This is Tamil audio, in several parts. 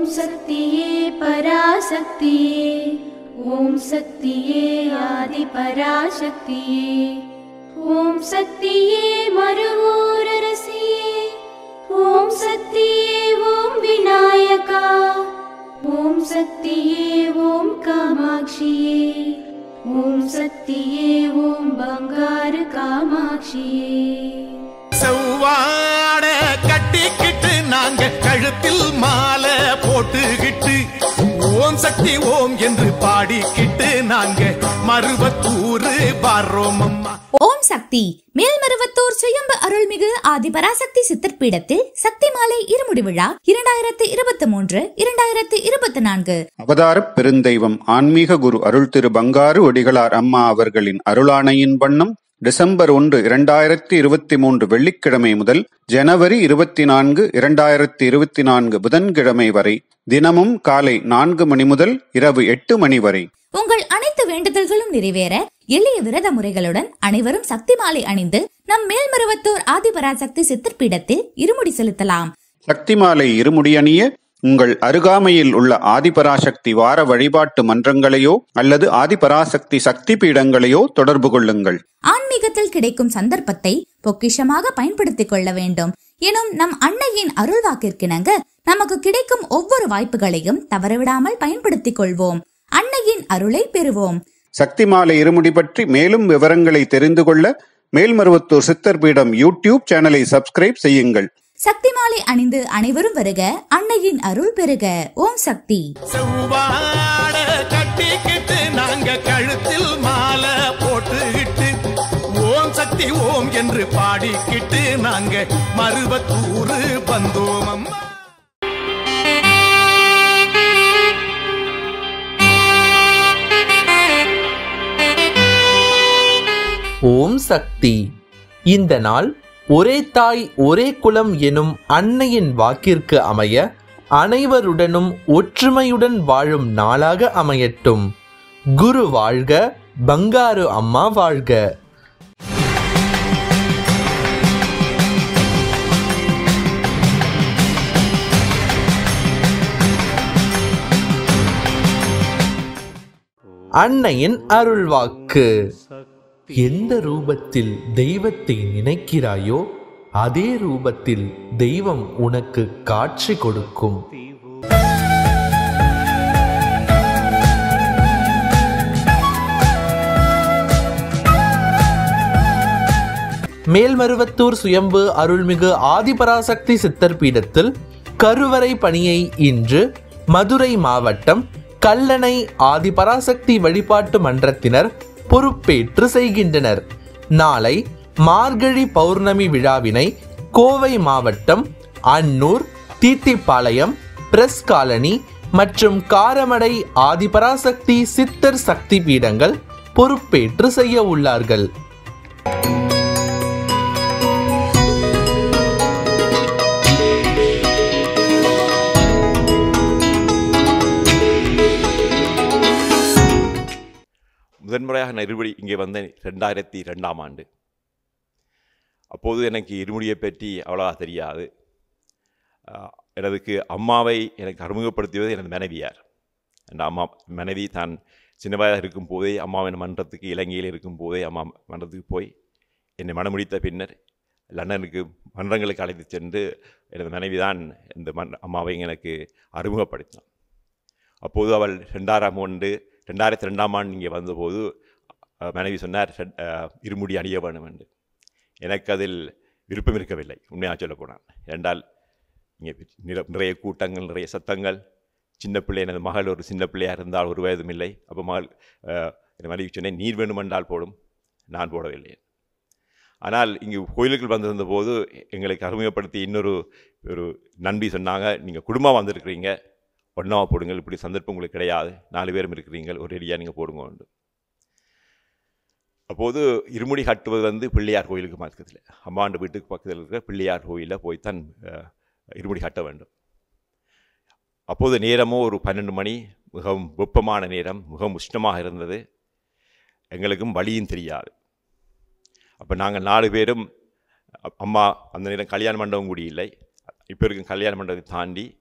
ஓம் சக்தியே பராசக்தியே ஓம் சக்தியே ஆதி பராசக்தியே ஓம் சக்தியே மறுவூரரசியே ஓம் சக்தியே ஓம் விநாயகா ஓம் சக்தியே ஓம் காமாட்சியே ஓம் சக்தியே ஓம் பங்காரு காமாட்சியே செவ்வாட கட்டிக்கிட்டு நாங்க கழுத்தில் மாலை போட்டுக்கிட்டு ஓம் சக்தி ஓம் என்று பாடிக்கிட்டு நாங்க மருவத்தூரு வர்றோம் அம்மா ஓம் சக்தி மேல்மருவத்தூர் சுயம்பு அருள்மிகு ஆதிபராசக்தி சித்தர் பீடத்தில் சக்தி மாலை இருமுடி விழா இரண்டாயிரத்து இருபத்தி மூன்று இரண்டாயிரத்து இருபத்தி நான்கு அவதாரப் பெருந்தெய்வம் ஆன்மீக குரு அருள் திரு பங்காரு ஒடிகளார் அம்மா அவர்களின் அருளாணையின் வண்ணம் டிசம்பர் ஒன்று இரண்டாயிரத்தி இருபத்தி மூன்று வெள்ளிக்கிழமை முதல் ஜனவரி இருபத்தி நான்கு இரண்டாயிரத்தி இருபத்தி நான்கு புதன்கிழமை வரை தினமும் காலை நான்கு மணி முதல் இரவு எட்டு மணி வரை உங்கள் அனைத்து வேண்டுதல்களும் நிறைவேற எளிய விரத முறைகளுடன் அனைவரும் சக்தி மாலை அணிந்து நம் மேல்மருவத்தூர் ஆதிபராசக்தி சித்தர் பீடத்தில் இருமுடி செலுத்தலாம் சக்தி மாலை இருமுடியணிய உங்கள் அருகாமையில் உள்ள ஆதிபராசக்தி வார வழிபாட்டு மன்றங்களையோ அல்லது ஆதிபராசக்தி சக்தி பீடங்களையோ தொடர்பு கொள்ளுங்கள் ஆன்மீகத்தில் கிடைக்கும் சந்தர்ப்பத்தை பொக்கிஷமாக பயன்படுத்திக் கொள்ள வேண்டும் எனும் நம் அன்னையின் அருள்வாக்கிற்கிணங்க நமக்கு கிடைக்கும் ஒவ்வொரு வாய்ப்புகளையும் தவறவிடாமல் பயன்படுத்திக் கொள்வோம் அன்னையின் அருளை பெறுவோம் சக்தி மாலை இருமுடி பற்றி மேலும் விவரங்களை தெரிந்து கொள்ள மேல்மருவத்தூர் சித்தர் பீடம் யூடியூப் சேனலை சப்ஸ்கிரைப் செய்யுங்கள் சக்தி மாலை அணிந்து அனைவரும் வருக அன்னையின் அருள் பெறுக ஓம் சக்தி செவ்வாட கட்டிக்கிட்டு நாங்க கழுத்தில் மாலை போட்டுக்கிட்டு ஓம் சக்தி ஓம் என்று பாடிக்கிட்டு நாங்க மருவத்தூரு வந்தோம் அம்மா ஓம் சக்தி இந்த நாள் ஒரே தாய் ஒரே குலம் எனும் அன்னையின் வாக்கிற்கு அமைய அனைவருடனும் ஒற்றுமையுடன் வாழும் நாளாக அமையட்டும் குரு வாழ்க பங்காரு அம்மா வாழ்க அன்னையின் அருள்வாக்கு எந்த ரூபத்தில் தெய்வத்தை நினைக்கிறாயோ அதே ரூபத்தில் தெய்வம் உனக்கு காட்சி கொடுக்கும் மேல்மருவத்தூர் சுயம்பு அருள்மிகு ஆதிபராசக்தி சித்தர் பீடத்தில் கருவறை பணியை இன்று மதுரை மாவட்டம் கல்லணை ஆதிபராசக்தி வழிபாட்டு மன்றத்தினர் பொறுப்பேற்று செய்கின்றனர் நாளை மார்கழி பௌர்ணமி விழாவினை கோவை மாவட்டம் அன்னூர் தீத்திப்பாளையம் பிரஸ் காலனி மற்றும் காரமடை ஆதிபராசக்தி சித்தர் சக்தி பீடங்கள் பொறுப்பேற்று செய்ய உள்ளார்கள் முதன்முறையாக நான் இருமுடி இங்கே வந்தேன் ரெண்டாயிரத்தி ரெண்டாம் ஆண்டு அப்போது எனக்கு இருமுடியை பற்றி அவ்வளவா தெரியாது ஆஹ், எனதுக்கு அம்மாவை எனக்கு அறிமுகப்படுத்தியது எனது மனைவியார் அந்த அம்மா மனைவி தான் சின்ன வயதாக இருக்கும் போதே அம்மாவின் மன்றத்துக்கு இலங்கையில் இருக்கும் போதே அம்மா மன்றத்துக்கு போய் என்னை மனமுடித்த பின்னர் லண்டனுக்கு மன்றங்களுக்கு அழைத்து சென்று எனது மனைவி தான் இந்த மன் அம்மாவை எனக்கு அறிமுகப்படுத்தினான் அப்போது அவள் ரெண்டாயிரம் ஆண்டு ரெண்டாயிரத்தி ரெண்டாம் ஆண்டு இங்கே வந்தபோது அஹ், மனைவி சொன்னார் "ரெட்- அஹ், இருமுடி அணிய வேணும் என்று எனக்கு அதில் விருப்பம் இருக்கவில்லை உண்மையாக சொல்லப்போனான் ஏனென்றால் இங்கே நிற- நிறைய கூட்டங்கள் நிறைய சத்தங்கள் சின்ன பிள்ளை எனது மகள் ஒரு சின்ன பிள்ளையாக இருந்தால் ஒரு வயதும் இல்லை அப்போ மகள் அஹ், என் மனைவி சொன்னேன் நீர் வேண்டுமென்றால் போடும் நான் போடவில்லை ஆனால் இங்கு கோயிலுக்குள் வந்திருந்த போது எங்களுக்கு அறிமுகப்படுத்தி இன்னொரு ஒரு நண்பி சொன்னாங்க நீங்கள் குடும்பம் வந்திருக்கிறீங்க ஒன்றாவா போடுங்கள் இப்படி சந்தர்ப்பம் உங்களுக்கு கிடையாது நாலு பேரும் இருக்கிறீங்க ஒரு அடியாக நீங்கள் போடுங்க உண்டு அப்போது இருமுடி கட்டுவது வந்து பிள்ளையார் கோயிலுக்கு பக்கத்தில் அம்மாண்டு வீட்டுக்கு பக்கத்தில் இருக்கிற பிள்ளையார் கோயிலில் போய்த்தான் அஹ், இருமுடி கட்ட வேண்டும் அப்போது நேரமோ ஒரு பன்னெண்டு மணி மிகவும் வெப்பமான நேரம் மிகவும் உஷ்ணமாக இருந்தது எங்களுக்கும் வழியும் தெரியாது அப்போ நாங்கள் நாலு பேரும் அ- அம்மா அந்த நேரம் கல்யாண மண்டபம் கூடி இல்லை இப்போ இருக்கும் கல்யாண மண்டபத்தை தாண்டி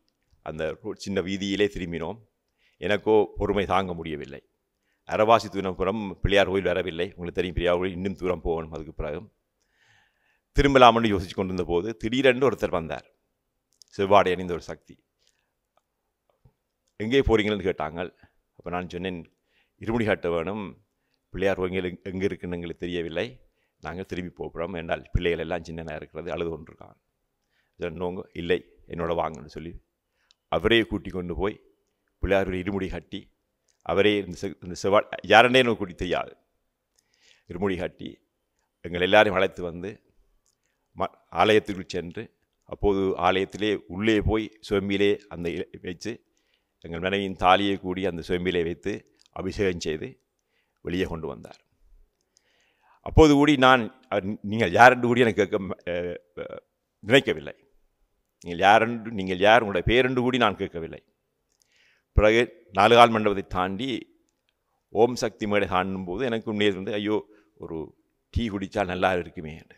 அந்த ரோ- சின்ன வீதியிலே திரும்பினோம் எனக்கோ பொறுமை தாங்க முடியவில்லை அரவாசி தூரப்புறம் பிள்ளையார் கோயில் வரவில்லை உங்களுக்கு தெரியும் பிள்ளையார் கோயில் இன்னும் தூரம் போகணும் அதுக்கு பிறகு திரும்பலாம்னு யோசிச்சு கொண்டிருந்த போது திடீரென்று ஒருத்தர் வந்தார் செவ்வாடை அணிந்த ஒரு சக்தி எங்கே போறீங்கன்னு கேட்டாங்க அப்போ நான் சொன்னேன் இருமுடி காட்ட வேணும் பிள்ளையார் கோயில் எங்க- எங்கே இருக்குன்னு எங்களுக்கு தெரியவில்லை நாங்கள் திரும்பி போகிறோம் என்றால் பிள்ளைகள் எல்லாம் சின்னனாக இருக்கிறது அழுது கொண்டிருக்காங்க சொன்னவங்க இல்லை என்னோட வாங்கன்னு சொல்லி அவரே கூட்டி கொண்டு போய் பிள்ளையார் இருமுடி கட்டி அவரே இந்த செ- இந்த செவ்வா யாருன்னே எனக்கு கூட்டி தெரியாது இருமுடி கட்டி எங்கள் எல்லாரையும் அழைத்து வந்து ம ஆலயத்திற்குள் சென்று அப்போது ஆலயத்திலே உள்ளே போய் சுவம்பிலே அந்த இ- வச்சு எங்கள் மனைவியின் தாலியை கூடி அந்த சுவம்பிலே வைத்து அபிஷேகம் செய்து வெளியே கொண்டு வந்தார் அப்போது கூடி நான் அவர் நீங்கள் யார் என்று கூடி எனக்கு கேட்க அஹ், அஹ், நினைக்கவில்லை நீங்கள் யார் என்று நீங்கள் யார் உங்களுடைய பேரென்று கூடி நான் கேட்கவில்லை பிறகு நாலு கால் மண்டபத்தை தாண்டி ஓம் சக்தி மேடை தாண்டும் போது எனக்கு உண்மையே வந்து ஐயோ ஒரு டீ குடித்தால் நல்லா இருக்குமே என்று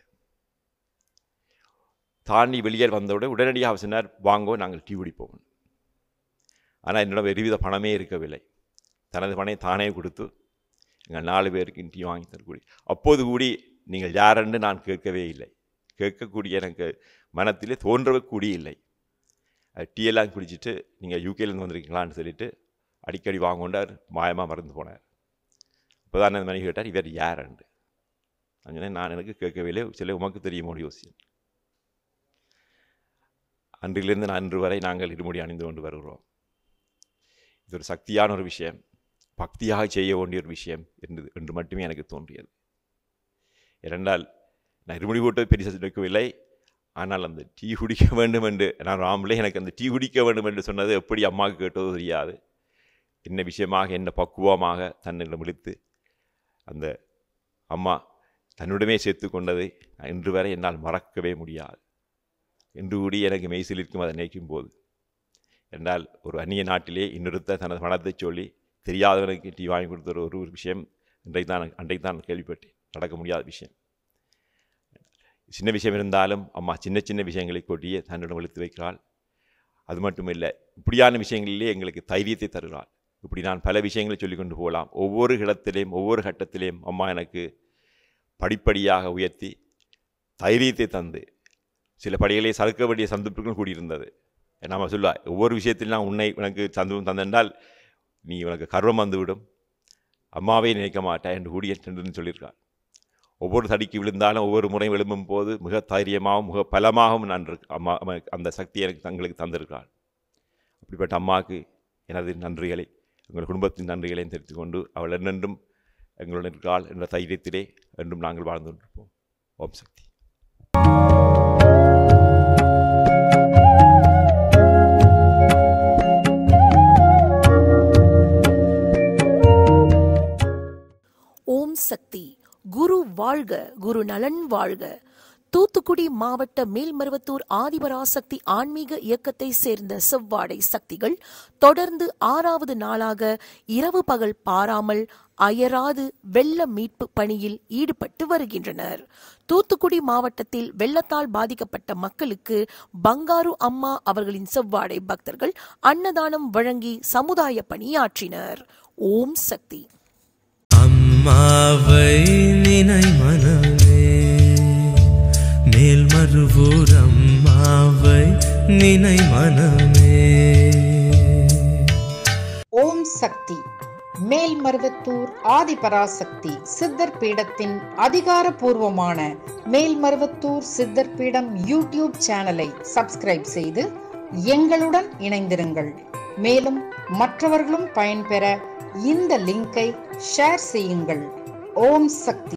தாண்டி வெளியே வந்தவுடன் உடனடியாக அவர் சொன்னார் வாங்கோ நாங்கள் டீ குடிப்போம் ஆனால் என்னிடம் எதுவித பணமே இருக்கவில்லை தனது பணம் தானே கொடுத்து எங்கள் நாலு பேருக்கு டீ வாங்கி தரக்கூடிய அப்போது கூடி நீங்கள் யாரென்று நான் கேட்கவே இல்லை கேட்கக்கூடிய எனக்கு மனத்திலே தோன்றவே கூடிய இல்லை அது டீ எல்லாம் குடிச்சிட்டு நீங்கள் யூகேலேருந்து வந்திருக்கீங்களான்னு சொல்லிட்டு அடிக்கடி வாங்கொண்டார் மாயமாக மறந்து போனார் இப்போ தான் அந்த மனைவி கேட்டார் இவர் யாருண்டு நான் சொன்னேன் நான் எனக்கு கேட்கவே இல்லை சில உமக்கு தெரியுமோ யோசிச்சேன் அன்றிலிருந்து நான் அன்று வரை நாங்கள் இருமுடி அணிந்து கொண்டு வருகிறோம் இது ஒரு சக்தியான ஒரு விஷயம் பக்தியாக செய்ய வேண்டிய ஒரு விஷயம் என்று என்று மட்டுமே எனக்கு தோன்றியது ஏனென்றால் நான் இருமுடி போட்டு பெரிய இருக்கவில்லை ஆனால் அந்த டீ குடிக்க வேண்டும் என்று நான் ராமலே எனக்கு அந்த டீ குடிக்க வேண்டும் என்று சொன்னது எப்படி அம்மாவுக்கு கேட்டதோ தெரியாது என்ன விஷயமாக என்ன பக்குவமாக தன்னிடம் விழித்து அந்த அம்மா தன்னுடமே சேர்த்து கொண்டதை நான் இன்று வரை என்னால் மறக்கவே முடியாது இன்று கூடி எனக்கு மெய்சில் இருக்கும் அதை நினைக்கும் போது என்றால் ஒரு அந்நிய நாட்டிலே இன்னொருத்த தனது பணத்தை சொல்லி தெரியாதவனுக்கு டீ வாங்கி கொடுத்த ஒரு ஒரு விஷயம் இன்றைக்கு தான் அன்றைக்கு தான் நான் கேள்விப்பட்டேன் நடக்க முடியாத விஷயம் சின்ன விஷயம் இருந்தாலும் அம்மா சின்ன சின்ன விஷயங்களை கொட்டியே தன்னிடம் இழுத்து வைக்கிறாள் அது மட்டும் இல்லை இப்படியான விஷயங்களிலே எங்களுக்கு தைரியத்தை தருகிறாள் இப்படி நான் பல விஷயங்களை சொல்லிக் கொண்டு போகலாம் ஒவ்வொரு இடத்திலேயும் ஒவ்வொரு கட்டத்திலேயும் அம்மா எனக்கு படிப்படியாக உயர்த்தி தைரியத்தை தந்து சில படிகளை சறுக்க வேண்டிய சந்தர்ப்பங்கள் கூடியிருந்தது நம்ம சொல்லுவா ஒவ்வொரு விஷயத்திலும் நான் உன்னை உனக்கு சந்தர்ப்பம் தந்தென்றால் நீ உனக்கு கர்வம் வந்துவிடும் அம்மாவே நினைக்க மாட்டேன் என்று கூடிய என்று சொல்லியிருக்காள் ஒவ்வொரு தடிக்கு விழுந்தாலும் ஒவ்வொரு முறையும் எழும்பும் போது மிக தைரியமாகவும் மிக பலமாகவும் நான் இருக்கு- அம்மா அம்மா- அந்த சக்தி எனக்கு தங்களுக்கு தந்திருக்கிறாள் அப்படிப்பட்ட அம்மாவுக்கு எனது நன்றிகளை எங்கள் குடும்பத்தின் நன்றிகளையும் தெரிவித்துக் கொண்டு அவள் என்னென்றும் எங்களுடன் இருக்கிறாள் என்ற தைரியத்திலே என்றும் நாங்கள் வாழ்ந்து கொண்டிருப்போம் ஓம் சக்தி ஓம் சக்தி குரு வாழ்க குரு நலன் வாழ்க தூத்துக்குடி மாவட்ட மேல்மருவத்தூர் ஆதிபராசக்தி ஆன்மீக இயக்கத்தை சேர்ந்த செவ்வாடை சக்திகள் தொடர்ந்து ஆறாவது நாளாக இரவு பகல் பாராமல் அயராது வெள்ள மீட்பு பணியில் ஈடுபட்டு வருகின்றனர் தூத்துக்குடி மாவட்டத்தில் வெள்ளத்தால் பாதிக்கப்பட்ட மக்களுக்கு பங்காரு அம்மா அவர்களின் செவ்வாடை பக்தர்கள் அன்னதானம் வழங்கி சமுதாய பணியாற்றினர் ஓம் சக்தி அம்மாவை நினை மனமே மேல்மருவூர் அம்மாவை நினை மனமே ஓம் சக்தி மேல்மருவத்தூர் ஆதிபராசக்தி சித்தர் பீடத்தின் அதிகாரப்பூர்வமான மேல்மருவத்தூர் சித்தர் பீடம் யூடியூப் சேனலை சப்ஸ்கிரைப் செய்து எங்களுடன் இணைந்திருங்கள் மேலும் மற்றவர்களும் பயன்பெற இந்த லிங்கை ஷேர் செய்யுங்கள் ஓம் சக்தி